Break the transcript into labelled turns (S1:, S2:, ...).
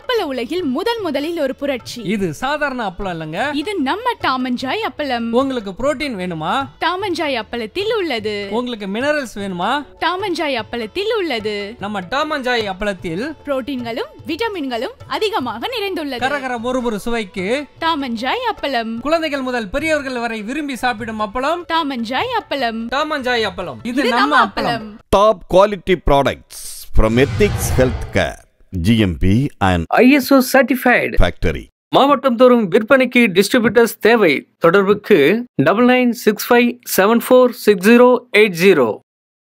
S1: அப்பள உலகில் முதல் முதலில் ஒரு புரட்சி
S2: இது சாதாரண அப்பளம் இல்லைங்க
S1: இது நம்ம டாமஞ்சாய் அப்பளம்
S2: உங்களுக்கு புரோட்டீன் வேணுமா
S1: டாமஞ்சாய் அப்பளத்தில் உள்ளது
S2: உங்களுக்கு மினரல்ஸ் வேணுமா
S1: டாமஞ்சாய் அப்பளத்தில் உள்ளது
S2: நம்ம டாமஞ்சாய் அப்பளத்தில்
S1: புரோட்டீன்களும் விட்டமின்களும் அதிகமாக நிறைந்துள்ளது
S2: கரகர மொறுமொறு சுவைக்கு
S1: டாமஞ்சாய் அப்பளம்
S2: குழந்தைகள் முதல் பெரியவர்கள் வரை விரும்பி சாப்பிடும் அப்பளம்
S1: டாமஞ்சாய் அப்பளம்
S2: டாமஞ்சாய் அப்பளம் இது
S1: இது
S2: நம்ம அப்பளம்
S3: top quality products from Ethics Healthcare, GMP and
S4: ISO certified
S3: Factory.
S4: மாவட்டம் தோறும் விற்பனைக்கு டிஸ்ட்ரிபியூட்டர்ஸ் தேவை தொடர்புக்கு double nine six five seven four six zero eight zero